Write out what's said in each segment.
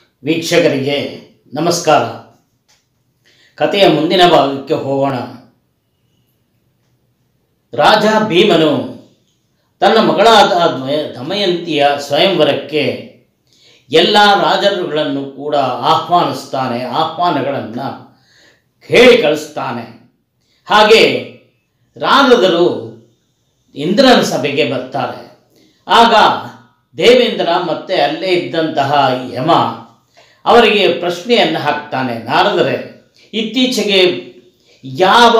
ವೀಕ್ಷಕರಿಗೆ ನಮಸ್ಕಾರ ಕಥೆಯ ಮುಂದಿನ ಭಾಗಕ್ಕೆ ಹೋಗೋಣ ರಾಜ ಭೀಮನು ತನ್ನ ಮಗಳಾದ ದ್ವಯ- ದಮಯಂತಿಯ ಸ್ವಯಂವರಕ್ಕೆ ಎಲ್ಲ ರಾಜರುಗಳನ್ನು ಕೂಡ ಆಹ್ವಾನಿಸ್ತಾನೆ ಆಹ್ವಾನಗಳನ್ನು ಹೇಳಿ ಕಳಿಸ್ತಾನೆ ಹಾಗೆ ರಾಜದರು ಇಂದ್ರನ ಸಭೆಗೆ ಬರ್ತಾರೆ ಆಗ ದೇವೇಂದ್ರ ಮತ್ತೆ ಅಲ್ಲೇ ಇದ್ದಂತಹ ಯಮ ಅವರಿಗೆ ಪ್ರಶ್ನೆಯನ್ನು ಹಾಕ್ತಾನೆ ನಾರದರೆ ಇತ್ತೀಚೆಗೆ ಯಾವ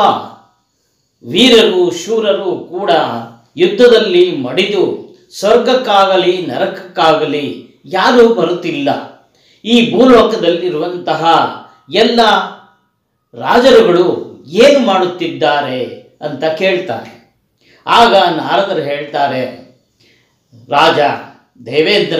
ವೀರರು ಶೂರರು ಕೂಡ ಯುದ್ಧದಲ್ಲಿ ಮಡಿದು ಸ್ವರ್ಗಕ್ಕಾಗಲಿ ನರಕಕ್ಕಾಗಲಿ ಯಾರೂ ಬರುತ್ತಿಲ್ಲ ಈ ಭೂಲೋಕದಲ್ಲಿರುವಂತಹ ಎಲ್ಲ ರಾಜರುಗಳು ಏನು ಮಾಡುತ್ತಿದ್ದಾರೆ ಅಂತ ಕೇಳ್ತಾನೆ ಆಗ ನಾರದರು ಹೇಳ್ತಾರೆ ರಾಜ ದೇವೇಂದ್ರ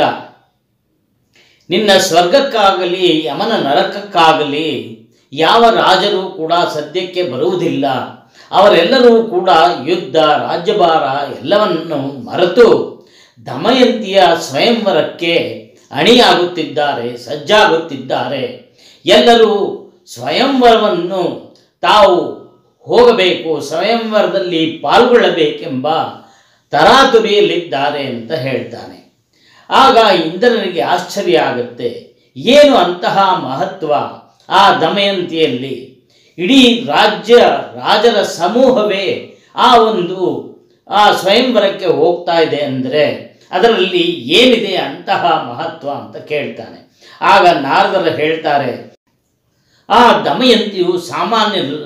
ನಿನ್ನ ಸ್ವರ್ಗಕ್ಕಾಗಲಿ ಯಮನ ನರಕಕ್ಕಾಗಲಿ ಯಾವ ರಾಜರು ಕೂಡ ಸದ್ಯಕ್ಕೆ ಬರುವುದಿಲ್ಲ ಅವರೆಲ್ಲರೂ ಕೂಡ ಯುದ್ಧ ರಾಜ್ಯಭಾರ ಎಲ್ಲವನ್ನು ಮರೆತು ದಮಯಂತಿಯ ಸ್ವಯಂವರಕ್ಕೆ ಅಣಿಯಾಗುತ್ತಿದ್ದಾರೆ ಸಜ್ಜಾಗುತ್ತಿದ್ದಾರೆ ಎಲ್ಲರೂ ಸ್ವಯಂವರವನ್ನು ತಾವು ಹೋಗಬೇಕು ಸ್ವಯಂವರದಲ್ಲಿ ಪಾಲ್ಗೊಳ್ಳಬೇಕೆಂಬ ತರಾತುರಿಯಲ್ಲಿದ್ದಾರೆ ಅಂತ ಹೇಳ್ತಾನೆ ಆಗ ಇಂದ್ರನಿಗೆ ಆಶ್ಚರ್ಯ ಆಗುತ್ತೆ ಏನು ಅಂತಹ ಮಹತ್ವ ಆ ದಮಯಂತಿಯಲ್ಲಿ ಇಡೀ ರಾಜ್ಯ ರಾಜರ ಸಮೂಹವೇ ಆ ಒಂದು ಆ ಸ್ವಯಂವರಕ್ಕೆ ಹೋಗ್ತಾ ಇದೆ ಅಂದರೆ ಅದರಲ್ಲಿ ಏನಿದೆ ಅಂತಹ ಮಹತ್ವ ಅಂತ ಕೇಳ್ತಾನೆ ಆಗ ನಾರದರು ಹೇಳ್ತಾರೆ ಆ ದಮಯಂತಿಯು ಸಾಮಾನ್ಯರಲ್ಲ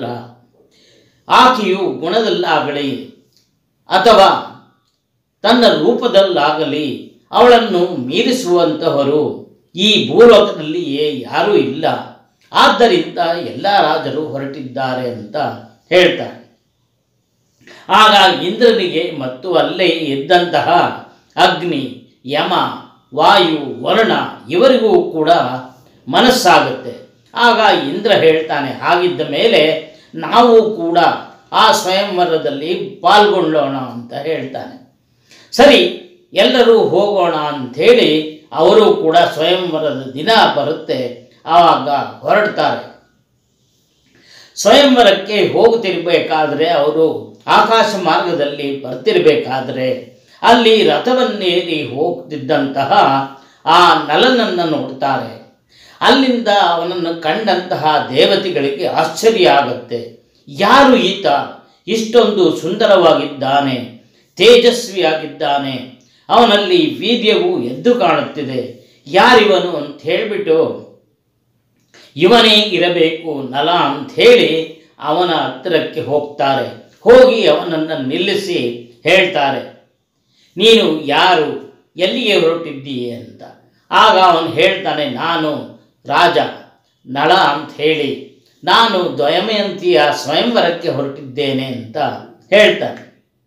ಆಕೆಯು ಗುಣದಲ್ಲಾಗಲಿ ಅಥವಾ ತನ್ನ ರೂಪದಲ್ಲಾಗಲಿ ಅವಳನ್ನು ಮೀರಿಸುವಂತಹವರು ಈ ಭೂಲೋಕದಲ್ಲಿಯೇ ಯಾರೂ ಇಲ್ಲ ಆದ್ದರಿಂದ ಎಲ್ಲ ರಾಜರು ಹೊರಟಿದ್ದಾರೆ ಅಂತ ಹೇಳ್ತಾರೆ ಆಗ ಇಂದ್ರನಿಗೆ ಮತ್ತು ಅಲ್ಲೇ ಇದ್ದಂತಹ ಅಗ್ನಿ ಯಮ ವಾಯು ವರುಣ ಇವರಿಗೂ ಕೂಡ ಮನಸ್ಸಾಗುತ್ತೆ ಆಗ ಇಂದ್ರ ಹೇಳ್ತಾನೆ ಹಾಗಿದ್ದ ಮೇಲೆ ನಾವು ಕೂಡ ಆ ಸ್ವಯಂವರದಲ್ಲಿ ಪಾಲ್ಗೊಳ್ಳೋಣ ಅಂತ ಹೇಳ್ತಾನೆ ಸರಿ ಎಲ್ಲರೂ ಹೋಗೋಣ ಅಂಥೇಳಿ ಅವರು ಕೂಡ ಸ್ವಯಂವರದ ದಿನ ಬರುತ್ತೆ ಆವಾಗ ಹೊರಡ್ತಾರೆ ಸ್ವಯಂವರಕ್ಕೆ ಹೋಗುತ್ತಿರಬೇಕಾದ್ರೆ ಅವರು ಆಕಾಶ ಮಾರ್ಗದಲ್ಲಿ ಬರ್ತಿರಬೇಕಾದ್ರೆ ಅಲ್ಲಿ ರಥವನ್ನೇರಿ ಹೋಗ್ತಿದ್ದಂತಹ ಆ ನಲನನ್ನು ನೋಡ್ತಾರೆ ಅಲ್ಲಿಂದ ಅವನನ್ನು ಕಂಡಂತಹ ದೇವತೆಗಳಿಗೆ ಆಶ್ಚರ್ಯ ಆಗುತ್ತೆ ಯಾರು ಈತ ಇಷ್ಟೊಂದು ಸುಂದರವಾಗಿದ್ದಾನೆ ತೇಜಸ್ವಿಯಾಗಿದ್ದಾನೆ ಅವನಲ್ಲಿ ವೀರ್ಯವು ಎದ್ದು ಕಾಣುತ್ತಿದೆ ಯಾರಿವನು ಅಂತ ಹೇಳಿಬಿಟ್ಟು ಇವನೇ ಇರಬೇಕು ನಲ ಅಂಥೇಳಿ ಅವನ ಹತ್ತಿರಕ್ಕೆ ಹೋಗ್ತಾರೆ ಹೋಗಿ ಅವನನ್ನು ನಿಲ್ಲಿಸಿ ಹೇಳ್ತಾರೆ ನೀನು ಯಾರು ಎಲ್ಲಿಗೆ ಹೊರಟಿದ್ದೀಯೆ ಅಂತ ಆಗ ಅವನು ಹೇಳ್ತಾನೆ ನಾನು ರಾಜ ನಳ ಅಂತ ಹೇಳಿ ನಾನು ದ್ವಯಮಯಂತಿಯ ಸ್ವಯಂವರಕ್ಕೆ ಹೊರಟಿದ್ದೇನೆ ಅಂತ ಹೇಳ್ತಾನೆ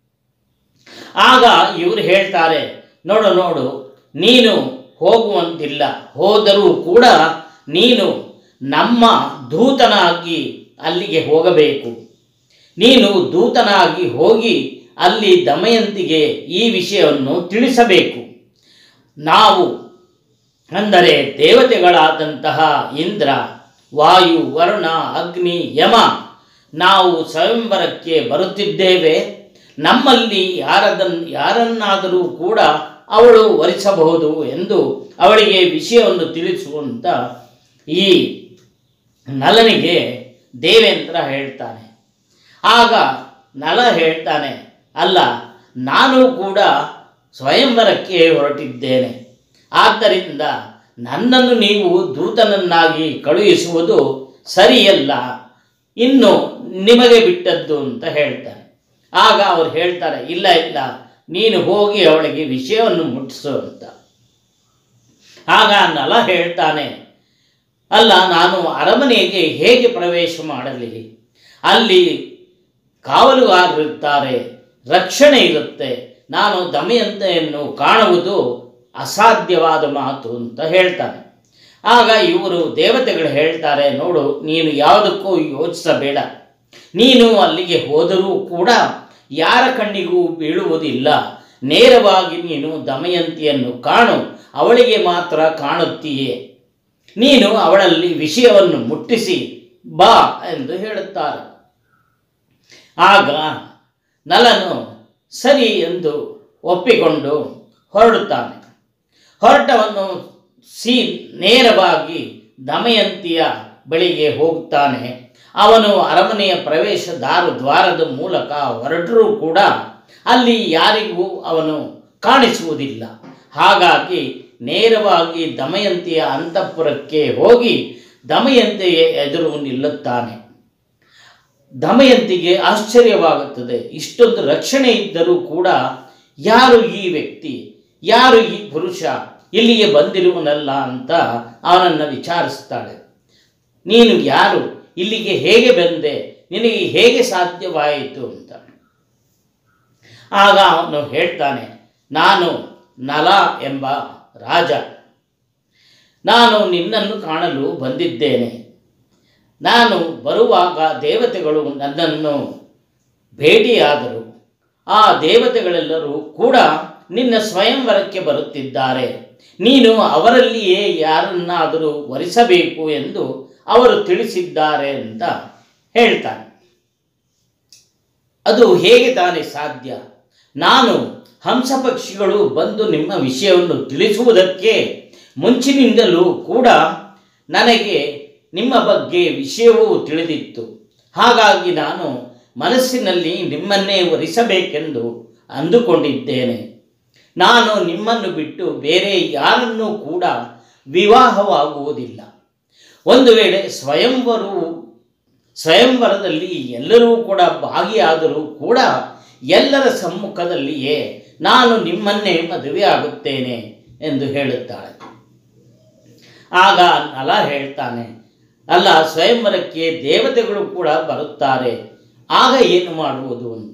ಆಗ ಇವರು ಹೇಳ್ತಾರೆ ನೋಡು ನೋಡು ನೀನು ಹೋಗುವಂತಿಲ್ಲ ಹೋದರೂ ಕೂಡ ನೀನು ನಮ್ಮ ದೂತನಾಗಿ ಅಲ್ಲಿಗೆ ಹೋಗಬೇಕು ನೀನು ದೂತನಾಗಿ ಹೋಗಿ ಅಲ್ಲಿ ದಮಯಂತಿಗೆ ಈ ವಿಷಯವನ್ನು ತಿಳಿಸಬೇಕು ನಾವು ಅಂದರೆ ದೇವತೆಗಳಾದಂತಹ ಇಂದ್ರ ವಾಯು ವರುಣ ಅಗ್ನಿ ಯಮ ನಾವು ಸ್ವಯಂವರಕ್ಕೆ ಬರುತ್ತಿದ್ದೇವೆ ನಮ್ಮಲ್ಲಿ ಯಾರದನ್ ಯಾರನ್ನಾದರೂ ಕೂಡ ಅವಳು ವರಿಸಬಹುದು ಎಂದು ಅವಳಿಗೆ ವಿಷಯವನ್ನು ತಿಳಿಸುವಂತ ಈ ನಲನಿಗೆ ದೇವೇಂದ್ರ ಹೇಳ್ತಾನೆ ಆಗ ನಲ ಹೇಳ್ತಾನೆ ಅಲ್ಲ ನಾನು ಕೂಡ ಸ್ವಯಂವರಕ್ಕೆ ಹೊರಟಿದ್ದೇನೆ ಆದ್ದರಿಂದ ನನ್ನನ್ನು ನೀವು ದೂತನನ್ನಾಗಿ ಕಳುಹಿಸುವುದು ಸರಿಯಲ್ಲ ಇನ್ನು ನಿಮಗೆ ಬಿಟ್ಟದ್ದು ಅಂತ ಹೇಳ್ತಾನೆ ಆಗ ಅವ್ರು ಹೇಳ್ತಾರೆ ಇಲ್ಲ ಇಲ್ಲ ನೀನು ಹೋಗಿ ಅವಳಿಗೆ ವಿಷಯವನ್ನು ಮುಟ್ಟಿಸು ಅಂತ ಆಗ ನಲ ಹೇಳ್ತಾನೆ ಅಲ್ಲ ನಾನು ಅರಮನೆಗೆ ಹೇಗೆ ಪ್ರವೇಶ ಮಾಡಲಿ ಅಲ್ಲಿ ಕಾವಲುಗಾರರಿರ್ತಾರೆ ರಕ್ಷಣೆ ಇರುತ್ತೆ ನಾನು ದಮಯಂತೆಯನ್ನು ಕಾಣುವುದು ಅಸಾಧ್ಯವಾದ ಮಾತು ಅಂತ ಹೇಳ್ತಾನೆ ಆಗ ಇವರು ದೇವತೆಗಳು ಹೇಳ್ತಾರೆ ನೋಡು ನೀನು ಯಾವುದಕ್ಕೂ ಯೋಚಿಸಬೇಡ ನೀನು ಅಲ್ಲಿಗೆ ಹೋದರೂ ಕೂಡ ಯಾರ ಕಣ್ಣಿಗೂ ಬೀಳುವುದಿಲ್ಲ ನೇರವಾಗಿ ನೀನು ದಮಯಂತಿಯನ್ನು ಕಾಣು ಅವಳಿಗೆ ಮಾತ್ರ ಕಾಣುತ್ತೀಯೇ ನೀನು ಅವಳಲ್ಲಿ ವಿಷಯವನ್ನು ಮುಟ್ಟಿಸಿ ಬಾ ಎಂದು ಹೇಳುತ್ತಾರೆ ಆಗ ನಲನು ಸರಿ ಎಂದು ಒಪ್ಪಿಕೊಂಡು ಹೊರಡುತ್ತಾನೆ ಹೊರಟವನು ಸಿ ನೇರವಾಗಿ ದಮಯಂತಿಯ ಬಳಿಗೆ ಹೋಗುತ್ತಾನೆ ಅವನು ಅರಮನೆಯ ಪ್ರವೇಶ ದಾರು ದ್ವಾರದ ಮೂಲಕ ಹೊರಟರೂ ಕೂಡ ಅಲ್ಲಿ ಯಾರಿಗೂ ಅವನು ಕಾಣಿಸುವುದಿಲ್ಲ ಹಾಗಾಗಿ ನೇರವಾಗಿ ದಮಯಂತಿಯ ಅಂತಃಪುರಕ್ಕೆ ಹೋಗಿ ದಮಯಂತಿಯ ಎದುರು ನಿಲ್ಲುತ್ತಾನೆ ದಮಯಂತಿಗೆ ಆಶ್ಚರ್ಯವಾಗುತ್ತದೆ ಇಷ್ಟೊಂದು ರಕ್ಷಣೆ ಇದ್ದರೂ ಕೂಡ ಯಾರು ಈ ವ್ಯಕ್ತಿ ಯಾರು ಈ ಪುರುಷ ಇಲ್ಲಿಗೆ ಬಂದಿರುವನಲ್ಲ ಅಂತ ಅವನನ್ನು ವಿಚಾರಿಸ್ತಾಳೆ ನೀನು ಯಾರು ಇಲ್ಲಿಗೆ ಹೇಗೆ ಬಂದೆ ನಿನಗೆ ಹೇಗೆ ಸಾಧ್ಯವಾಯಿತು ಅಂತ ಆಗ ಅವನು ಹೇಳ್ತಾನೆ ನಾನು ನಲ ಎಂಬ ರಾಜ ನಾನು ನಿನ್ನನ್ನು ಕಾಣಲು ಬಂದಿದ್ದೇನೆ ನಾನು ಬರುವಾಗ ದೇವತೆಗಳು ನನ್ನನ್ನು ಭೇಟಿಯಾದರು ಆ ದೇವತೆಗಳೆಲ್ಲರೂ ಕೂಡ ನಿನ್ನ ಸ್ವಯಂವರಕ್ಕೆ ಬರುತ್ತಿದ್ದಾರೆ ನೀನು ಅವರಲ್ಲಿಯೇ ಯಾರನ್ನಾದರೂ ವರಿಸಬೇಕು ಎಂದು ಅವರು ತಿಳಿಸಿದ್ದಾರೆ ಅಂತ ಹೇಳ್ತಾನೆ ಅದು ಹೇಗೆ ತಾನೇ ಸಾಧ್ಯ ನಾನು ಹಂಸ ಪಕ್ಷಿಗಳು ಬಂದು ನಿಮ್ಮ ವಿಷಯವನ್ನು ತಿಳಿಸುವುದಕ್ಕೆ ಮುಂಚಿನಿಂದಲೂ ಕೂಡ ನನಗೆ ನಿಮ್ಮ ಬಗ್ಗೆ ವಿಷಯವೂ ತಿಳಿದಿತ್ತು ಹಾಗಾಗಿ ನಾನು ಮನಸ್ಸಿನಲ್ಲಿ ನಿಮ್ಮನ್ನೇ ವರಿಸಬೇಕೆಂದು ಅಂದುಕೊಂಡಿದ್ದೇನೆ ನಾನು ನಿಮ್ಮನ್ನು ಬಿಟ್ಟು ಬೇರೆ ಯಾರನ್ನೂ ಕೂಡ ವಿವಾಹವಾಗುವುದಿಲ್ಲ ಒಂದು ವೇಳೆ ಸ್ವಯಂವರವು ಸ್ವಯಂವರದಲ್ಲಿ ಎಲ್ಲರೂ ಕೂಡ ಭಾಗಿಯಾದರೂ ಕೂಡ ಎಲ್ಲರ ಸಮ್ಮುಖದಲ್ಲಿಯೇ ನಾನು ನಿಮ್ಮನ್ನೇ ಮದುವೆಯಾಗುತ್ತೇನೆ ಎಂದು ಹೇಳುತ್ತಾಳೆ ಆಗ ನಲ ಹೇಳ್ತಾನೆ ಅಲ್ಲ ಸ್ವಯಂವರಕ್ಕೆ ದೇವತೆಗಳು ಕೂಡ ಬರುತ್ತಾರೆ ಆಗ ಏನು ಮಾಡುವುದು ಅಂತ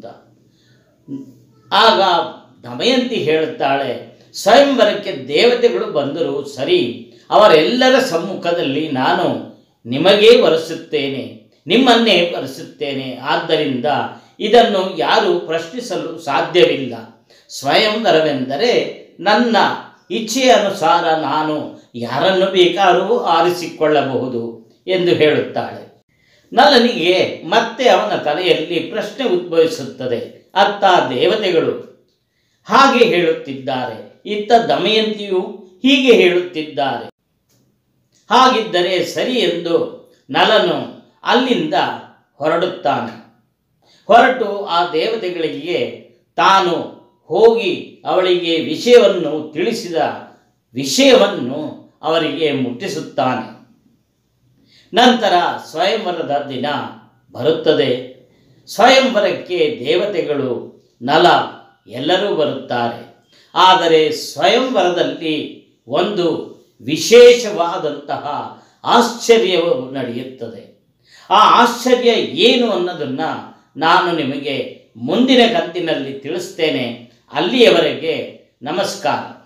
ಆಗ ದಮಯಂತಿ ಹೇಳುತ್ತಾಳೆ ಸ್ವಯಂವರಕ್ಕೆ ದೇವತೆಗಳು ಬಂದರೂ ಸರಿ ಅವರೆಲ್ಲರ ಸಮ್ಮುಖದಲ್ಲಿ ನಾನು ನಿಮಗೇ ವರಿಸುತ್ತೇನೆ ನಿಮ್ಮನ್ನೇ ವರಿಸುತ್ತೇನೆ ಆದ್ದರಿಂದ ಇದನ್ನು ಯಾರು ಪ್ರಶ್ನಿಸಲು ಸಾಧ್ಯವಿಲ್ಲ ಸ್ವಯಂವರವೆಂದರೆ ನನ್ನ ಇಚ್ಛೆಯ ಅನುಸಾರ ನಾನು ಯಾರನ್ನು ಬೇಕಾದರೂ ಆರಿಸಿಕೊಳ್ಳಬಹುದು ಎಂದು ಹೇಳುತ್ತಾಳೆ ನಲನಿಗೆ ಮತ್ತೆ ಅವನ ತಲೆಯಲ್ಲಿ ಪ್ರಶ್ನೆ ಉದ್ಭವಿಸುತ್ತದೆ ಅತ್ತ ದೇವತೆಗಳು ಹಾಗೆ ಹೇಳುತ್ತಿದ್ದಾರೆ ಇತ್ತ ದಮಯಂತಿಯು ಹೀಗೆ ಹೇಳುತ್ತಿದ್ದಾರೆ ಹಾಗಿದ್ದರೆ ಸರಿ ಎಂದು ನಲನು ಅಲ್ಲಿಂದ ಹೊರಡುತ್ತಾನೆ ಹೊರಟು ಆ ದೇವತೆಗಳಿಗೆ ತಾನು ಹೋಗಿ ಅವಳಿಗೆ ವಿಷಯವನ್ನು ತಿಳಿಸಿದ ವಿಷಯವನ್ನು ಅವರಿಗೆ ಮುಟ್ಟಿಸುತ್ತಾನೆ ನಂತರ ಸ್ವಯಂವರದ ದಿನ ಬರುತ್ತದೆ ಸ್ವಯಂವರಕ್ಕೆ ದೇವತೆಗಳು ನಲ ಎಲ್ಲರೂ ಬರುತ್ತಾರೆ ಆದರೆ ಸ್ವಯಂವರದಲ್ಲಿ ಒಂದು ವಿಶೇಷವಾದಂತಹ ಆಶ್ಚರ್ಯವು ನಡೆಯುತ್ತದೆ ಆ ಆಶ್ಚರ್ಯ ಏನು ಅನ್ನೋದನ್ನು ನಾನು ನಿಮಗೆ ಮುಂದಿನ ಕಂತಿನಲ್ಲಿ ತಿಳಿಸ್ತೇನೆ ಅಲ್ಲಿಯವರೆಗೆ ನಮಸ್ಕಾರ